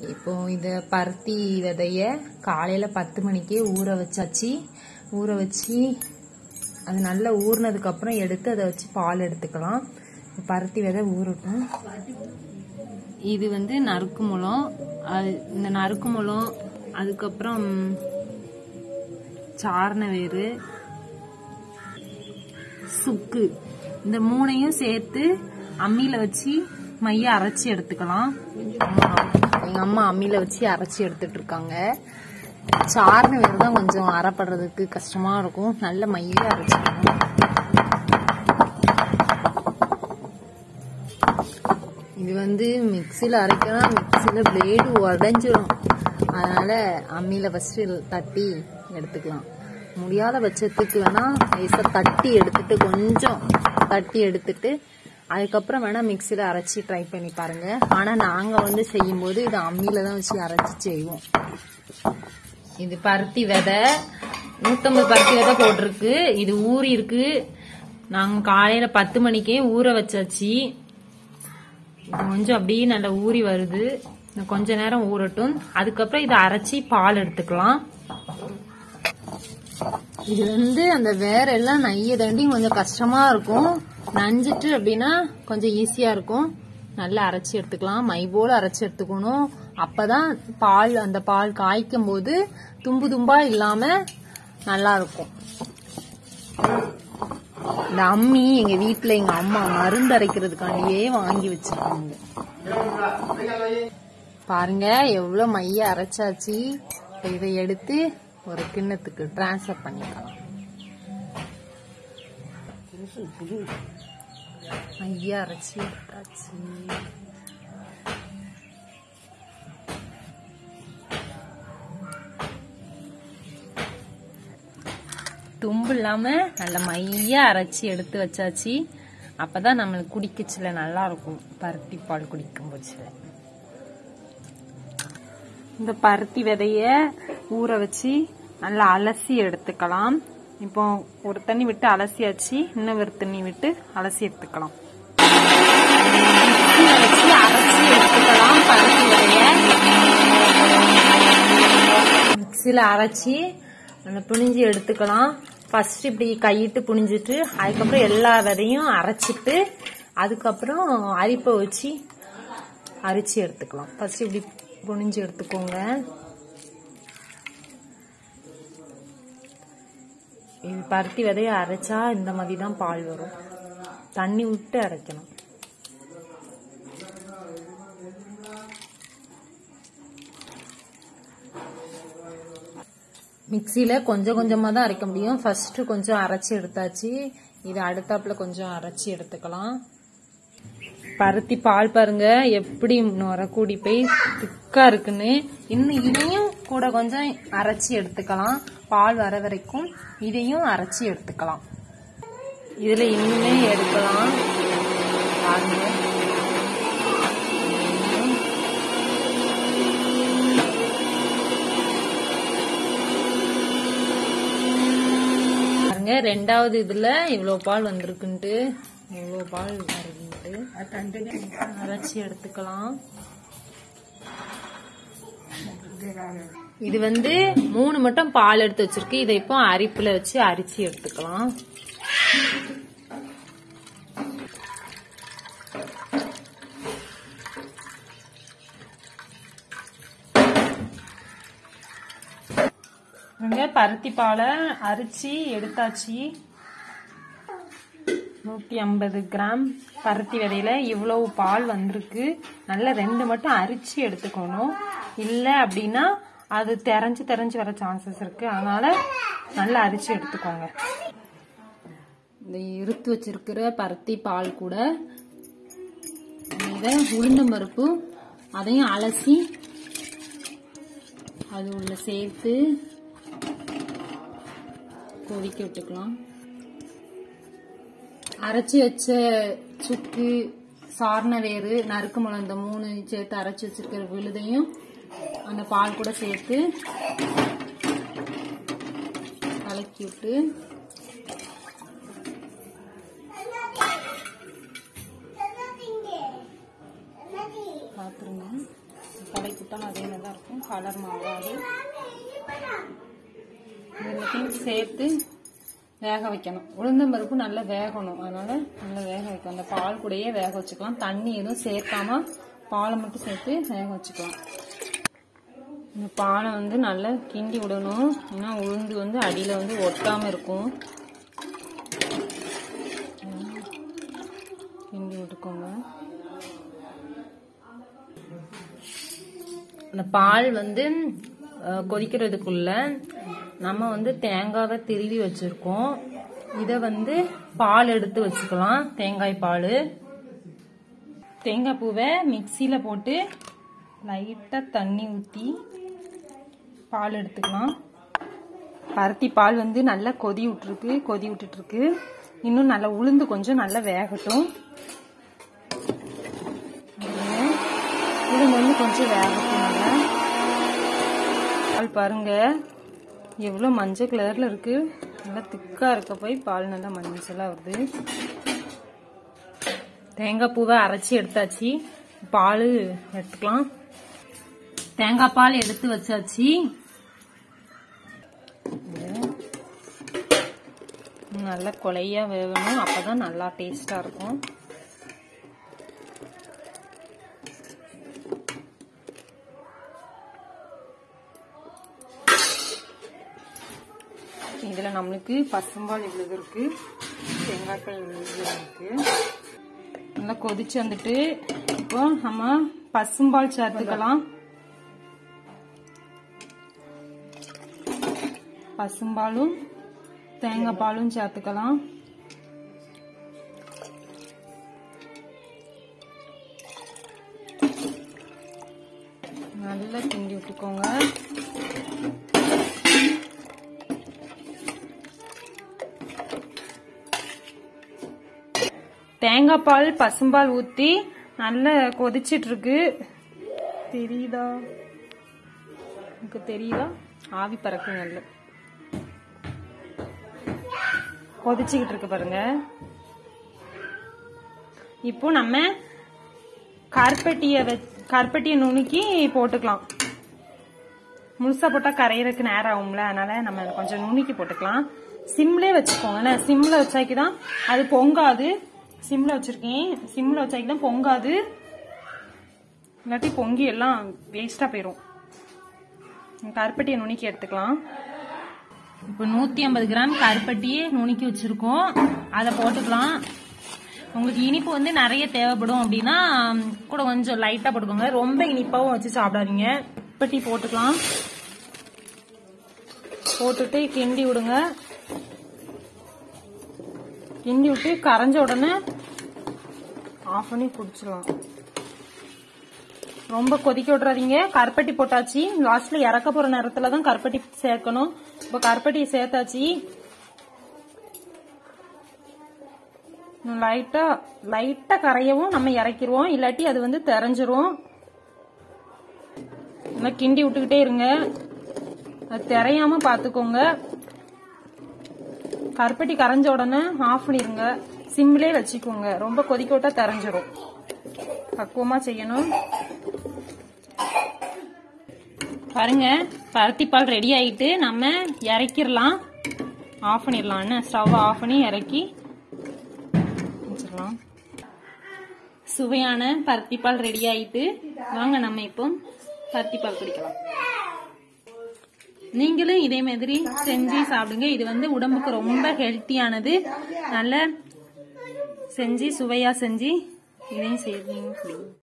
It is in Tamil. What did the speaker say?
இப்போ இத பருத்தி விதைய காலையில பத்து மணிக்கே ஊற வச்சாச்சு ஊற வச்சு அது நல்லா ஊறினதுக்கு அப்புறம் எடுத்து அதை வச்சு பால் எடுத்துக்கலாம் பருத்தி விதை ஊறட்டும் இது வந்து நறுக்கு முளம் அது இந்த நறுக்கு முளம் அதுக்கப்புறம் சாரண வேறு சுக்கு இந்த மூணையும் சேர்த்து அம்மியில வச்சு மைய அரைச்சி எடுத்துக்கலாம் எங்க அம்மா அம்மியில வச்சு அரைச்சி எடுத்துட்டு இருக்காங்க சாரண வேறு தான் கொஞ்சம் அரைப்படுறதுக்கு கஷ்டமா இருக்கும் நல்ல மைய அரைச்சிக்கணும் இது வந்து மிக்சியில் அரைக்கலாம் மிக்சியில் பிளேடு உடஞ்சிரும் அதனால அம்மியில் ஃபஸ்ட்டு தட்டி எடுத்துக்கலாம் முடியாத பட்சத்துக்கு வேணா லேசாக தட்டி எடுத்துட்டு கொஞ்சம் தட்டி எடுத்துட்டு அதுக்கப்புறம் வேணா மிக்சியில் அரைச்சி ட்ரை பண்ணி பாருங்க ஆனால் நாங்கள் வந்து செய்யும்போது இது அம்மியில தான் வச்சு அரைச்சி செய்வோம் இது பருத்தி விதை நூத்தம்பது பருத்தி விதை போட்டிருக்கு இது ஊறி இருக்கு நாங்கள் காலையில பத்து மணிக்கே ஊற வச்சாச்சு இது கொஞ்சம் அப்படியே நல்லா ஊறி வருது இன்னும் கொஞ்ச நேரம் ஊறட்டும் அதுக்கப்புறம் இதை அரைச்சி பால் எடுத்துக்கலாம் இது வந்து அந்த வேற எல்லாம் நைய தாண்டி கொஞ்சம் கஷ்டமா இருக்கும் நஞ்சிட்டு அப்படின்னா கொஞ்சம் ஈஸியா இருக்கும் நல்லா அரைச்சி எடுத்துக்கலாம் மை போல அரைச்சி எடுத்துக்கணும் அப்பதான் பால் அந்த பால் காய்க்கும் போது தும்பு தும்பா இல்லாம நல்லா இருக்கும் இந்த அம்மி எங்க வீட்டுல எங்க அம்மா மருந்து அரைக்கிறதுக்காண்டியே வாங்கி வச்சிருக்காங்க பாருங்க எவ்வளவு மைய அரைச்சாச்சு இப்ப இதை எடுத்து ஒரு கிண்ணத்துக்கு டிரான்ஸ்ஃபர் பண்ணிக்கலாம் மைய அரைச்சி எடுத்தாச்சு தும்பு இல்லாம நல்ல மைய அரைச்சி எடுத்து வச்சாச்சு அப்பதான் நம்மளுக்கு குடிக்கச்சுல நல்லா இருக்கும் பருத்தி பால் குடிக்கும் போச்சுல இந்த பருத்தி விதைய ஊற வச்சு நல்லா அலசி எடுத்துக்கலாம் இப்போ ஒரு தண்ணி விட்டு அலசியாச்சு இன்னும் ஒரு தண்ணி விட்டு அலசி எடுத்துக்கலாம் மிக்ஸில வச்சு அரைச்சி எடுத்துக்கலாம் பருத்தி விதைய மிக்சியில் அரைச்சி நல்லா புழிஞ்சு எடுத்துக்கலாம் ஃபர்ஸ்ட் இப்படி கையிட்டு புழிஞ்சிட்டு அதுக்கப்புறம் எல்லா விதையும் அரைச்சிட்டு அதுக்கப்புறம் அரிப்பை வச்சு அரிச்சு எடுத்துக்கலாம் ஃபர்ஸ்ட் இப்படி புழிஞ்சு எடுத்துக்கோங்க இது பருத்தி விதைய அரைச்சா இந்த மாதிரி தான் பால் வரும் தண்ணி விட்டு அரைக்கணும் மிக்சியில் கொஞ்சம் கொஞ்சமாக தான் அரைக்க முடியும் ஃபர்ஸ்ட் கொஞ்சம் அரைச்சி எடுத்தாச்சு இது அடுத்தாப்புல கொஞ்சம் அரைச்சி எடுத்துக்கலாம் பருத்தி பால் பாருங்க எப்படி நுர கூடி போய் திக்கா இருக்குன்னு இன்னும் இதையும் கூட கொஞ்சம் அரைச்சி எடுத்துக்கலாம் பால் வர வரைக்கும் இதையும் அரைச்சி எடுத்துக்கலாம் இதுல இன்னுமே எடுக்கலாம் பாருங்க பாருங்க ரெண்டாவது இதுல இவ்வளவு பால் வந்திருக்குன்ட்டு இவ்வளவு பால் வருதுன்ட்டு அரைச்சி எடுத்துக்கலாம் இது வந்து மூணு மட்டும் பால் எடுத்து வச்சிருக்கு இதை இப்போ அரிப்புல வச்சு அரிச்சு எடுத்துக்கலாம் இங்க பருத்தி பாலை அரிச்சு எடுத்தாச்சு நூத்தி ஐம்பது கிராம் பருத்தி விதையில இவ்வளவு பால் வந்திருக்கு நல்லா ரெண்டு மட்டும் அரிச்சு எடுத்துக்கணும் இல்ல அப்படின்னா அது தெரிஞ்சு தெரிஞ்சு வர சான்சஸ் இருக்கு அதனால நல்லா அரிச்சு எடுத்துக்கோங்க இந்த இருத்து வச்சிருக்கிற பருத்தி பால் கூட இதை உளுந்தம் பருப்பு அதையும் அலசி அது உள்ள சேர்த்து கொதிக்க விட்டுக்கலாம் அரைச்சி வச்ச சுக்கு சாரண வேறு நறுக்கு மிளகு இந்த மூணு சேர்த்து அரைச்சி வச்சிருக்கிற விழுதையும் அந்த பால் கூட சேர்த்து கலக்கி விட்டு பார்த்துருங்க கலக்கி சுட்டாலும் அதே மாதிரி தான் இருக்கும் கலர் மாறாது இது எல்லாத்தையும் சேர்த்து வேக வைக்கணும் உளுந்தம் பருப்பு நல்லா வேகணும் அதனால நல்லா வேக வைக்கணும் அந்த பால் கூடயே வேக வச்சுக்கலாம் தண்ணி எதுவும் சேர்க்காம பாலை மட்டும் சேர்த்து வேக வச்சுக்கலாம் இந்த பாலை வந்து நல்லா கிண்டி விடணும் ஏன்னா உளுந்து வந்து அடியில் வந்து ஒட்டாமல் இருக்கும் கிண்டி விட்டுக்கோங்க அந்த பால் வந்து அஹ், கொதிக்கிறதுக்குள்ள நம்ம வந்து தேங்காவை திருவி வச்சிருக்கோம் இதை வந்து பால் எடுத்து வச்சுக்கலாம் தேங்காய் பால் தேங்காய் பூவை மிக்சியில் போட்டு லைட்டாக தண்ணி ஊற்றி பால் எடுத்துக்கலாம் பருத்தி பால் வந்து நல்லா கொதி விட்டுருக்கு கொதி விட்டுட்டுருக்கு இன்னும் நல்லா உளுந்து கொஞ்சம் நல்லா வேகட்டும் பாருங்க. உளுந்து வந்து கொஞ்சம் வேகட்டும் நல்லா பால் பாருங்க எவ்வளோ மஞ்சள் கலரில் இருக்கு நல்லா திக்காக இருக்க போய் பால் நல்லா மஞ்சளாக வருது தேங்காய் பூவை அரைச்சி எடுத்தாச்சு பால் எடுத்துக்கலாம் தேங்காய் பால் எடுத்து வச்சாச்சு நல்லா கொலையா வேகணும் அப்பதான் நல்லா டேஸ்டா இருக்கும் இதுல நம்மளுக்கு பசும்பால் இவ்வளவு இருக்கு தேங்காய் பால் இவ்வளவு இருக்கு நல்லா கொதிச்சு வந்துட்டு இப்போ நம்ம பசும்பால் சேர்த்துக்கலாம் பசும்பாலும் தேங்காய் பாலும் சேர்த்துக்கலாம் நல்லா கிண்டி விட்டுக்கோங்க தேங்காய் பால் பசும்பால் ஊத்தி நல்லா கொதிச்சிட்டு இருக்கு தெரியுதா எனக்கு தெரியுதா ஆவி பறக்கு நல்ல கொதிச்சுக்கிட்டு இருக்கு பாருங்க இப்போ நம்ம கருப்பட்டிய வெ- கருப்பட்டிய நுணுக்கி போட்டுக்கலாம் முழுசா போட்டா கரையறதுக்கு நேரம் ஆகும்ல அதனால நம்ம அதை கொஞ்சம் நுணுக்கி போட்டுக்கலாம் சிம்லே வச்சுக்கோங்க ஏன்னா சிம்ல வச்சாக்கி தான் அது பொங்காது சிம்ல வச்சிருக்கேன் சிம்ல வச்சாக்கி தான் பொங்காது இல்லாட்டி பொங்கி எல்லாம் வேஸ்டா போயிடும் கருப்பட்டியை நுணுக்கி எடுத்துக்கலாம் இப்போ நூத்தி ஐம்பது கிராம் கருப்பட்டியே நுணுக்கி வச்சிருக்கோம் அதை போட்டுக்கலாம் உங்களுக்கு இனிப்பு வந்து நிறைய தேவைப்படும் அப்படின்னா ம், கூட கொஞ்சம் லைட்டா போட்டுக்கோங்க ரொம்ப இனிப்பாவும் வச்சு சாப்பிடாதீங்க கருப்பட்டி போட்டுக்கலாம் போட்டுட்டு கிண்டி விடுங்க கிண்டி விட்டு கரைஞ்ச உடனே ஆஃப் பண்ணி குடிச்சிடலாம் ரொம்ப கொதிக்க விட்றாதீங்க கருப்பட்டி போட்டாச்சு லாஸ்ட்ல இறக்க போற நேரத்துல தான் கருப்பட்டி சேர்க்கணும் இப்போ கருப்பட்டி சேர்த்தாச்சு லைட்டா லைட்டா கரையவும் நம்ம இறக்கிடுவோம் இல்லாட்டி அது வந்து தெரிஞ்சிரும் நல்லா கிண்டி விட்டுக்கிட்டே இருங்க அது தெரியாம பாத்துக்கோங்க கருப்பட்டி கரைஞ்ச உடனே ஆஃப் பண்ணிருங்க சிம்லே வச்சுக்கோங்க ரொம்ப கொதிக்க விட்டா தெரிஞ்சிரும் பக்குவமா செய்யணும் பாருங்க பருத்தி பால் ரெடி ஆயிட்டு நம்ம இறக்கிடலாம் ஆஃப் பண்ணிடலாம் என்ன ஸ்டவ் ஆஃப் பண்ணி இறக்கி வச்சிடலாம் சுவையான பருத்தி பால் ரெடி ஆயிட்டு வாங்க நம்ம இப்போ பருத்தி பால் குடிக்கலாம் நீங்களும் இதே மாதிரி செஞ்சு சாப்பிடுங்க இது வந்து உடம்புக்கு ரொம்ப ஹெல்த்தியானது நல்ல செஞ்சு சுவையா செஞ்சு இதையும் செய்வீங்க